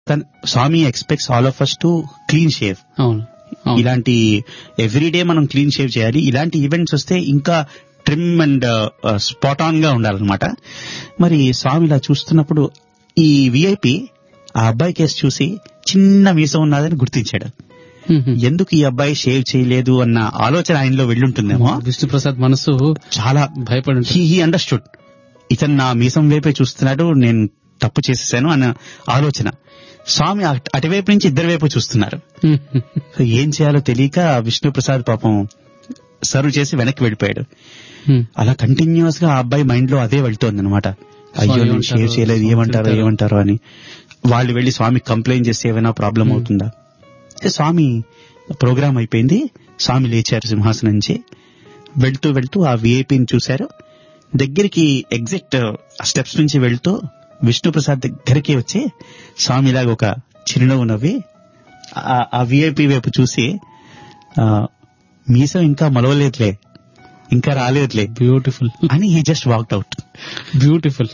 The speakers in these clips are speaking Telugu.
తన స్వామి expects all of us to clean shave అవును అవును. ఇలాంటి ఎవ్రీడే మనం క్లీన్ షేవ్ చేయాలి ఇలాంటి ఈవెంట్స్ వస్తే ఇంకా ట్రిమ్ అండ్ స్పాట్ ఆన్ గా ఉండాలన్నమాట మరి స్వామి ఇలా చూస్తున్నప్పుడు ఈ విఐపి ఆ అబ్బాయి కేసు చూసి చిన్న మీసం ఉన్నదని గుర్తించాడు హ్మ్, హ్మ్. ఎందుకు ఈ అబ్బాయి షేవ్ చేయలేదు అన్న ఆలోచన ఆయనలో వెళ్ళుంటుందేమో విష్ణుప్రసాద్ మనసు చాలా భయపడి ఉంటుంది. హీ హీ అండర్స్టూడ్ ఇతను నా మీసం వైపే చూస్తున్నాడు నేను తప్పు చేసేసాను అన్న ఆలోచన స్వామి అటు- అటువైపు నుంచి ఇద్దరి వైపు చూస్తున్నారు హ్మ్, హ్మ్. సో ఏం చేయాలో తెలియక విష్ణు ప్రసాద్ పాపం సర్వ్ చేసి వెనక్కి వెళ్ళిపోయాడు హ్మ్. అలా కంటిన్యూస్ గా ఆ అబ్బాయి మైండ్ లో అదే వెళ్తోంది అనమాట అయ్యో నేను ఏమంటారు? షేవ్ చేయలేదు స్వామి ఏమంటారో తిడతారు. ఏమంటారో అని వాళ్ళు వెళ్లి స్వామి కంప్లైంట్ చేస్తే ఏమైనా ప్రాబ్లం అవుతుందా అయితే స్వామి ప్రోగ్రామ్ అయిపోయింది స్వామి లేచారు సింహాసనం నుంచి వెళ్తూ వెళ్తూ ఆ విఐపిని చూశారు దగ్గరికి ఎగ్జాక్ట్ స్టెప్స్ నుంచి వెళ్తూ విష్ణు ప్రసాద్ దగ్గరికి వచ్చి స్వామి ఇలాగ ఒక చిరునవ్వు నవ్వి ఆ- ఆ విఐపి వైపు చూసి ఆ, మీసం ఇంకా మలవలేదులే ఇంకా రాలేదులే బ్యూటిఫుల్ అని he just walked out beautiful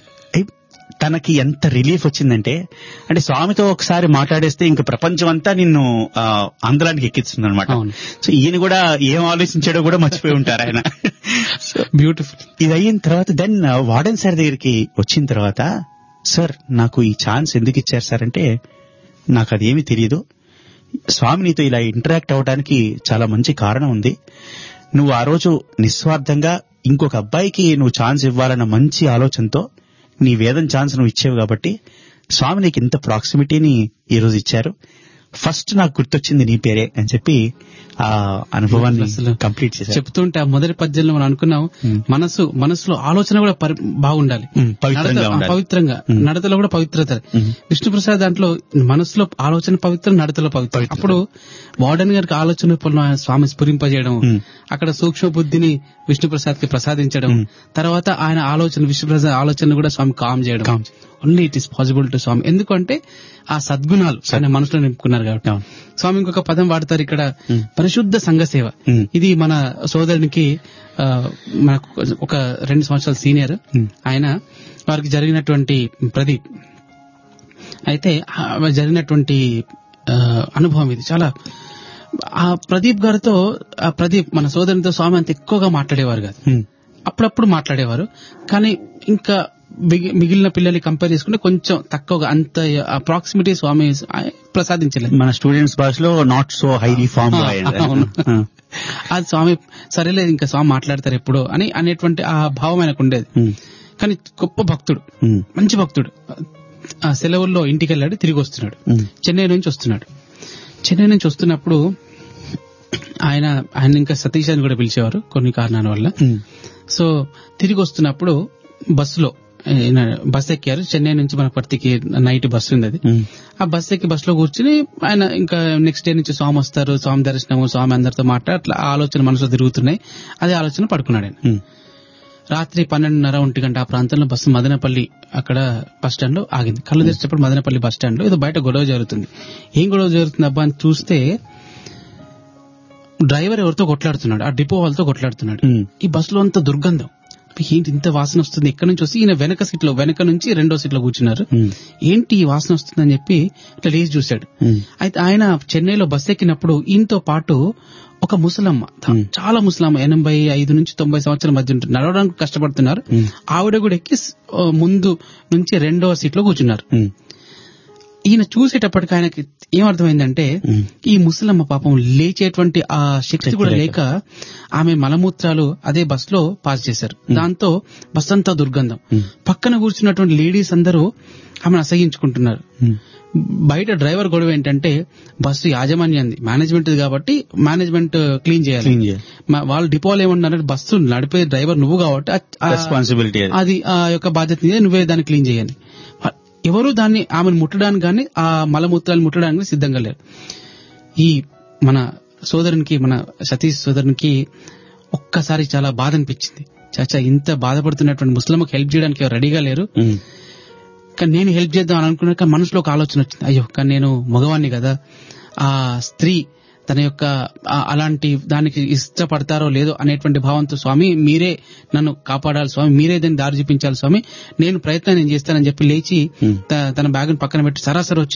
తనకి ఎంత రిలీఫ్ వచ్చిందంటే అంటే స్వామితో ఒకసారి మాట్లాడేస్తే ఇంక ప్రపంచం అంతా నిన్ను ఆ, ఆందోళనకి ఎక్కిస్తుంది అనమాట అవును. సో ఈయన కూడా ఏం ఆలోచించాడో కూడా మర్చిపోయి ఉంటారు ఆయన సో బ్యూటిఫుల్ ఇది అయిన తర్వాత దెన్ వార్డెన్ సార్ దగ్గరికి వచ్చిన తర్వాత సార్ నాకు ఈ ఛాన్స్ ఎందుకు ఇచ్చారు సార్ అంటే నాకు అదేమీ తెలియదు స్వామి నీతో ఇలా ఇంటరాక్ట్ అవడానికి చాలా మంచి కారణం ఉంది నువ్వు ఆ రోజు నిస్వార్థంగా ఇంకొక అబ్బాయికి నువ్వు ఛాన్స్ ఇవ్వాలన్న మంచి ఆలోచనతో నీ వేదం ఛాన్స్ నువ్వు ఇచ్చావు కాబట్టి స్వామి నీకు ఇంత ప్రాక్సిమిటీని ఈ రోజు ఇచ్చారు ఫస్ట్ నాకు గుర్తొచ్చింది నీ పేరే అని చెప్పి ఆ అనుభవాన్ని అసలు కంప్లీట్ చేశారు చెప్తుంటే ఆ మొదటి పద్యంలో మనం అనుకున్నాం Hmm. మనసు మనసులో ఆలోచన కూడా పరి- బాగుండాలి Hmm, పవిత్రంగా నడత- ఆ, ఉండాలి. పవిత్రంగా Hmm. నడతలో కూడా పవిత్రత Hmm. విష్ణుప్రసాద్ దాంట్లో మనసులో ఆలోచన పవిత్రం నడతలో పవిత్రం పవిత్రం. అప్పుడు వార్డెన్ గారికి ఆలోచన రూపంలో ఆయన స్వామి స్ఫురింపజేయడం Hmm. అక్కడ సూక్ష్మ బుద్ధిని విష్ణుప్రసాద్ కి ప్రసాదించడం Hmm. తర్వాత ఆయన ఆలోచన విష్ణుప్రసాద్ ఆలోచన కూడా స్వామి కామ్ చేయడం Calm. Only it is possible to స్వామి ఎందుకంటే ఆ సద్గుణాలు ఆయన మనసులో నింపుకున్నారు కాబట్టి అవును. స్వామి ఇంకొక పదం వాడతారు ఇక్కడ Hmm. పరిశుద్ధ సంఘ సేవ Hmm. ఇది మన సోదరునికి ఆ, మనకు ఒక రెండు సంవత్సరాల సీనియర్ Hmm. ఆయన వారికి జరిగినటువంటి ప్రదీప్ అయితే ఆ జరిగినటువంటి ఆ, అనుభవం ఇది చాలా ఆ ప్రదీప్ గారితో ఆ ప్రదీప్ మన సోదరునితో స్వామి అంత ఎక్కువగా మాట్లాడేవారు కాదు Hmm. అప్పుడప్పుడు మాట్లాడేవారు కానీ ఇంకా మిగి- మిగిలిన పిల్లల్ని కంపేర్ చేసుకుంటే కొంచెం తక్కువగా అంత ప్రాక్సిమిటీ స్వామి ఆ- ప్రసాదించలేదు మన స్టూడెంట్స్ భాషలో నాట్ సో హైలీ ఫార్మ్ ఆ, అవును. అది స్వామి సరేలేదు ఇంకా స్వామి మాట్లాడతారు ఎప్పుడో అని అనేటువంటి ఆ భావం ఆయనకు ఉండేది కానీ గొప్ప భక్తుడు మంచి భక్తుడు ఆ సెలవుల్లో ఇంటికి వెళ్ళాడు తిరిగి వస్తున్నాడు చెన్నై నుంచి వస్తున్నాడు చెన్నై నుంచి వస్తున్నప్పుడు ఆయన ఆయన ఇంకా సతీష్ అని కూడా పిలిచేవారు కొన్ని కారణాల వల్ల సో తిరిగి వస్తున్నప్పుడు బస్సులో ఈయన బస్ ఎక్కారు చెన్నై నుంచి మన పర్తికి నైట్ బస్సు ఉంది అది ఆ బస్ ఎక్కి బస్ లో కూర్చుని ఆయన ఇంకా నెక్స్ట్ డే నుంచి స్వామి వస్తారు స్వామి దర్శనము స్వామి అందరితో మాట్లాడి అట్లా ఆలోచన మనసులో తిరుగుతున్నాయి అదే ఆలోచన పడుకున్నాడు ఆయన రాత్రి పన్నెండున్నర ఒంటి గంట ఆ ప్రాంతంలో బస్సు మదనపల్లి అక్కడ బస్ స్టాండ్ లో ఆగింది కళ్ళు తెరిచేటప్పుడు మదనపల్లి బస్ స్టాండ్ లో ఏదో బయట గొడవ జరుగుతుంది ఏం గొడవ జరుగుతుంది అబ్బా అని చూస్తే డ్రైవర్ ఎవరితో కొట్లాడుతున్నాడు ఆ డిపో వాళ్ళతో కొట్లాడుతున్నాడు ఈ బస్సులో అంత దుర్గంధం ఏంటి ఇంత వాసన వస్తుంది ఇక్కడ నుంచి వస్తే ఈయన వెనక సీట్ లో వెనక నుంచి రెండో సీట్ లో కూర్చున్నారు ఏంటి ఈ వాసన వస్తుందని చెప్పి ఇట్లా లేచి చూశాడు అయితే ఆయన చెన్నైలో బస్ ఎక్కినప్పుడు ఈయనతో పాటు ఒక ముసలమ్మ Hmm. చాలా ముసలమ్మ ఎనభై ఐదు నుంచి తొంభై సంవత్సరాల మధ్య ఉంటుంది నడవడానికి కష్టపడుతున్నారు ఆవిడ కూడా ఎక్కి స్- ఆ, ముందు నుంచి రెండో సీట్ లో కూర్చున్నారు ఈయన చూసేటప్పటికి ఆయనకి ఏమర్థమైందంటే ఈ ముసలమ్మ పాపం లేచేటువంటి ఆ శక్తి కూడా లేక ఆమె మలమూత్రాలు అదే బస్ లో పాస్ చేశారు దాంతో బస్ అంతా దుర్గంధం పక్కన కూర్చున్నటువంటి లేడీస్ అందరూ ఆమెను అసహించుకుంటున్నారు బయట డ్రైవర్ గొడవ ఏంటంటే బస్సు యాజమాన్యంది మేనేజ్మెంట్ కాబట్టి మేనేజ్మెంట్ క్లీన్ చేయాలి క్లీన్ చేయాలి మా- వాళ్ళు డిపోలు ఏమన్నారంటే బస్సు నడిపే డ్రైవర్ నువ్వు కాబట్టి ఆ- ఆ- రెస్పాన్సిబిలిటీ అది ఆ యొక్క బాధ్యత నీదే, నువ్వే దాన్ని క్లీన్ చేయాలి ఎవరు దాన్ని ఆమెను ముట్టడానికి కానీ ఆ మలమూత్రాలు ముట్టడానికి గానీ సిద్ధంగా లేరు ఈ మన సోదరునికి మన సతీష్ సోదరునికి ఒక్కసారి చాలా బాధ అనిపించింది చాచా ఇంత బాధపడుతున్నటువంటి ముస్లింకి హెల్ప్ చేయడానికి ఎవరు రెడీగా లేరు కానీ నేను హెల్ప్ చేద్దాం అని అనుకున్నాక మనసులో ఒక ఆలోచన వచ్చింది అయ్యో కానీ నేను మగవాణ్ణి కదా ఆ స్త్రీ తన యొక్క ఆ అలాంటి దానికి ఇష్టపడతారో లేదో అనేటువంటి భావంతో స్వామి మీరే నన్ను కాపాడాలి స్వామి మీరే దాన్ని దారి చూపించాలి స్వామి నేను ప్రయత్నం నేను చేస్తానని చెప్పి లేచి త- తన బ్యాగ్ పక్కన పెట్టి సరాసరి వచ్చి